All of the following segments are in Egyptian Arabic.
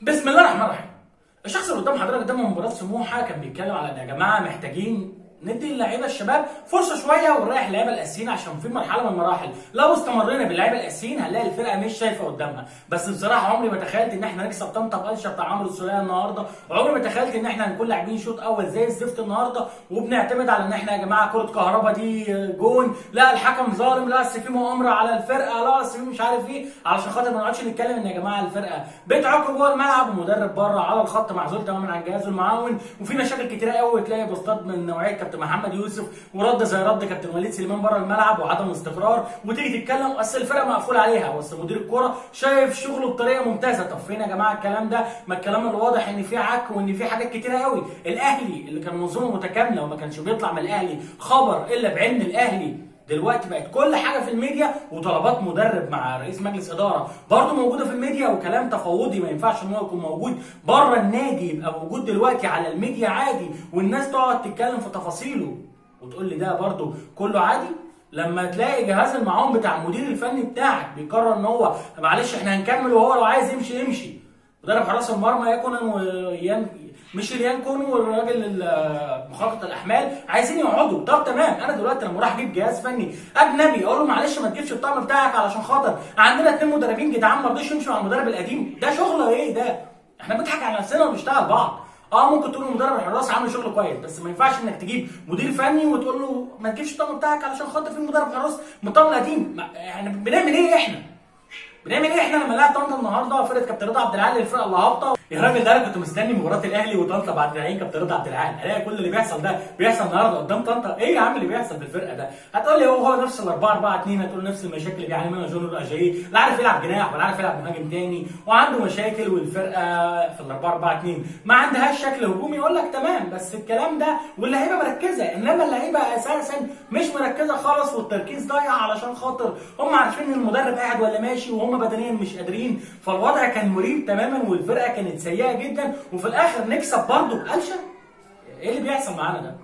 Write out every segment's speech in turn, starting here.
بسم الله الرحمن الرحيم الشخص اللي قدام حضرتك ده من مباراه سموحه كان بيتكلم على ان يا جماعه محتاجين ندي اللعيبه الشباب فرصه شويه ونريح اللعيبه الاساسيين عشان في مرحله من المراحل لو استمرينا باللعيبه الاساسيين هنلاقي الفرقه مش شايفه قدامها بس بصراحه عمري ما تخيلت ان احنا نكسب طنطا بقلشه بتاع عمرو السوليه النهارده وعمري ما تخيلت ان احنا هنكون لاعبين شوط اول زي الزفت النهارده وبنعتمد على ان احنا يا جماعه كره كهربا دي جون لا الحكم ظالم لا اصل في مؤامره على الفرقه لا اصل في مش عارف ايه علشان خاطر ما نقعدش نتكلم ان يا جماعه الفرقه بتعاقب جوه الملعب ومدرب بره على الخط معزول تماما عن جهازه المعاون وفي مشاكل كتيره قوي تلاقي بوستات من نوعيه كابتن محمد يوسف ورد زي رد كابتن وليد سليمان بره الملعب وعدم استقرار وتيجي تتكلم اصل الفرقه مقفول عليها اصل مدير الكوره شايف شغله بطريقه ممتازه طب فين يا جماعه الكلام ده ما الكلام الواضح ان في عك وان في حاجات كتيره قوي الاهلي اللي كان منظومه متكامله وما كانش بيطلع من الاهلي خبر الا بعلم الاهلي دلوقتي بقت كل حاجه في الميديا وطلبات مدرب مع رئيس مجلس اداره برضه موجوده في الميديا وكلام تفاوضي ما ينفعش ان هو يكون موجود بره النادي يبقى موجود دلوقتي على الميديا عادي والناس تقعد تتكلم في تفاصيله وتقول لي ده برضه كله عادي لما تلاقي جهاز المعاون بتاع المدير الفني بتاعك بيقرر ان هو معلش احنا هنكمل وهو لو عايز يمشي يمشي مدرب حراس المرمى يكون ويان مش ريان كون والراجل مخطط الاحمال عايزين يقعدوا طب تمام انا دلوقتي لما اروح اجيب جهاز فني اجنبي اقول له معلش ما تجيبش الطقم بتاعك علشان خاطر عندنا اثنين مدربين جدعان ما رضيش يمشوا مع المدرب القديم ده شغل ايه ده؟ احنا بنضحك على نفسنا وبنشتغل بعض اه ممكن تقول مدرب الحراس عامل شغل كويس بس ما ينفعش انك تجيب مدير فني وتقول له ما تجيبش الطقم بتاعك علشان خاطر في مدرب حراس من الطقم القديم احنا بنعمل ايه احنا؟ بنعمل ايه احنا لما نلاعب طنطا النهارده فرقه كابتن رضا عبد العال الفرقه اللي هابطه يا راجل ده انا كنت مستني مباراه الاهلي وطنطا بعد العين كابتن رضا عبد العال الاقي كل اللي بيحصل ده بيحصل النهارده قدام طنطا ايه يا عم اللي بيحصل في الفرقه ده هتقول لي هو هو نفس ال 4 4 2 هتقول نفس المشاكل اللي بيعاني منها جونر اجاي لا عارف يلعب جناح ولا عارف يلعب مهاجم تاني وعنده مشاكل والفرقه في ال 4 4 2 ما عندهاش شكل هجومي يقول لك تمام بس الكلام ده واللعيبه مركزه انما اللعيبه اساسا مش مركزه خالص والتركيز ضايع علشان خاطر هم عارفين ان المدرب قاعد ولا ماشي وهم بدنيا مش قادرين قادرين فالوضع كان مريب تماما والفرقه كانت سيئه جدا وفي الاخر نكسب برضه بقلشه ايه اللي بيحصل معانا ده؟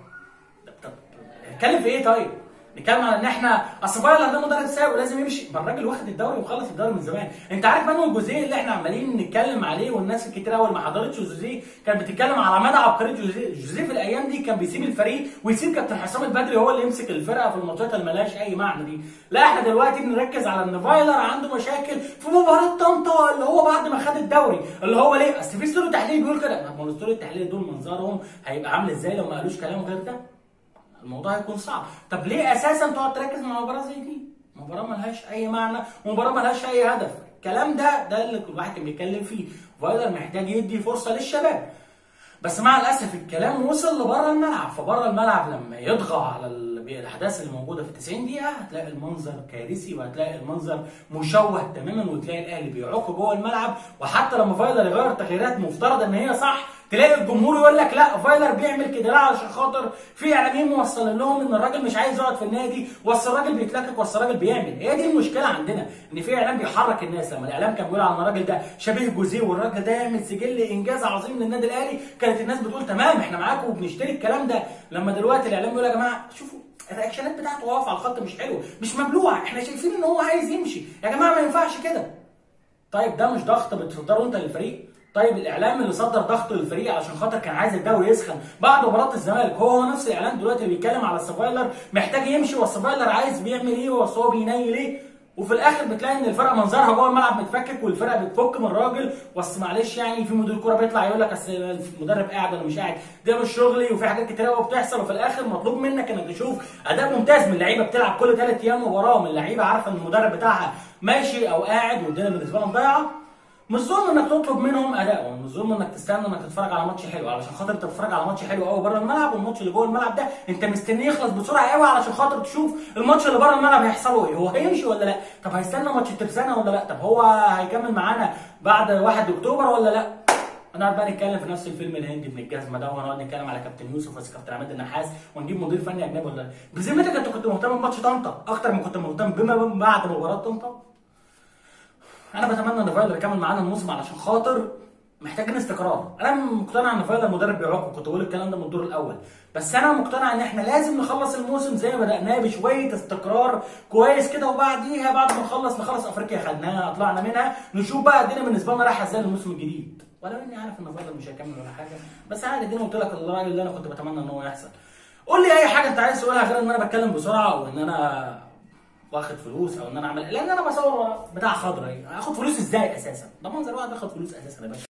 طب نتكلم في ايه طيب؟ نتكلم على ان احنا اصل فايلر ده مدرب سابق ولازم يمشي ما الراجل واخد الدوري وخلص الدوري من زمان انت عارف مانو الجوزيه اللي احنا عمالين نتكلم عليه والناس الكتير قوي ما حضرتش جوزيه كانت بتتكلم على مدى عبقريه جوزيه جوزيه في الايام دي كان بيسيب الفريق ويسيب كابتن حسام البدري هو اللي يمسك الفرقه في الماتشات اللي مالهاش اي معنى دي لا احنا دلوقتي بنركز على ان فايلر عنده مشاكل في مباراه طنطا اللي هو بعد ما خد الدوري اللي هو ليه اصل في استوديو تحليل بيقول كده ما هو الاستوديو التحليل دول منظرهم هيبقى عامل ازاي لو ما قالوش كلام غير ده الموضوع هيكون صعب طب ليه اساسا تقعد تركز مع مباراه زي دي مباراه ملهاش اي معنى ومباراه ملهاش اي هدف الكلام ده ده اللي كل واحد كان بيتكلم فيه فايلر محتاج يدي فرصه للشباب بس مع الاسف الكلام وصل لبره الملعب فبره الملعب لما يطغى على الاحداث اللي موجوده في 90 دقيقه هتلاقي المنظر كارثي وهتلاقي المنظر مشوه تماما وتلاقي الاهلي بيعق جوه الملعب وحتى لما فايلر يغير تغييرات مفترض ان هي صح تلاقي الجمهور يقول لك لا فايلر بيعمل كده لا علشان خاطر في اعلاميين موصلين لهم ان الراجل مش عايز يقعد في النادي واصل الراجل بيتلكك واصل الراجل بيعمل هي دي المشكله عندنا ان في اعلام بيحرك الناس لما الاعلام كان بيقول على ان الراجل ده شبيه جوزيه والراجل ده يعمل سجل انجاز عظيم للنادي الاهلي كانت الناس بتقول تمام احنا معاكم وبنشتري الكلام ده لما دلوقتي الاعلام بيقول يا جماعه شوفوا الرياكشنات بتاعته واقفه على الخط مش حلوه مش مبلوعه احنا شايفين ان هو عايز يمشي يا جماعه ما ينفعش كده طيب ده مش ضغط بتصدره انت للفريق طيب الاعلام اللي صدر ضغط للفريق عشان خاطر كان عايز الدوري يسخن بعد مباراه الزمالك هو هو نفس الاعلام دلوقتي اللي بيتكلم على السفايلر محتاج يمشي والسفايلر عايز بيعمل ايه وهو بينيل ايه وفي الاخر بتلاقي ان الفرقه منظرها جوه الملعب متفكك والفرقه بتفك من الراجل بس معلش يعني في مدير كوره بيطلع يقول لك اصل المدرب قاعد ولا مش قاعد ده مش شغلي وفي حاجات كتير قوي بتحصل وفي الاخر مطلوب منك انك تشوف اداء ممتاز من لعيبه بتلعب كل ثلاث ايام مباراه من لعيبه عارفه ان المدرب بتاعها ماشي او قاعد والدنيا بالنسبه لهم ضايعه مش ظلم انك تطلب منهم ادائهم مش ظلم انك تستنى انك تتفرج على ماتش حلو علشان خاطر انت بتتفرج على ماتش حلو قوي بره الملعب والماتش اللي جوه الملعب ده انت مستنيه يخلص بسرعه قوي علشان خاطر تشوف الماتش اللي بره الملعب هيحصل له ايه هو هيمشي ولا لا طب هيستنى ماتش الترسانه ولا لا طب هو هيكمل معانا بعد 1 اكتوبر ولا لا هنقعد بقى نتكلم في نفس الفيلم الهندي ابن الجزمه ده وهنقعد نتكلم على كابتن يوسف بس كابتن عماد النحاس ونجيب مدير فني اجنبي ولا لا بذمتك انت كنت مهتم بماتش طنطا اكتر ما كنت مهتم بما بعد مباراه طنطا انا بتمنى ان فايلر يكمل معانا الموسم علشان خاطر محتاجين استقرار انا مقتنع ان فايلر مدرب بيعاقب كنت بقول الكلام ده من الدور الاول بس انا مقتنع ان احنا لازم نخلص الموسم زي ما بدأناه بشويه استقرار كويس كده وبعديها بعد ما نخلص نخلص افريقيا خدناها طلعنا منها نشوف بقى الدنيا بالنسبه لنا رايحه ازاي الموسم الجديد ولو اني عارف ان فايلر مش هيكمل ولا حاجه بس عادي اديني قلت لك الراي اللي انا كنت بتمنى ان هو يحصل قول لي اي حاجه انت عايز تقولها غير ان انا بتكلم بسرعه او ان انا واخد فلوس او ان انا اعمل لان انا بصور بتاع خضرا اخد فلوس ازاي اساسا ده منظر واحد اخد فلوس اساسا يا باشا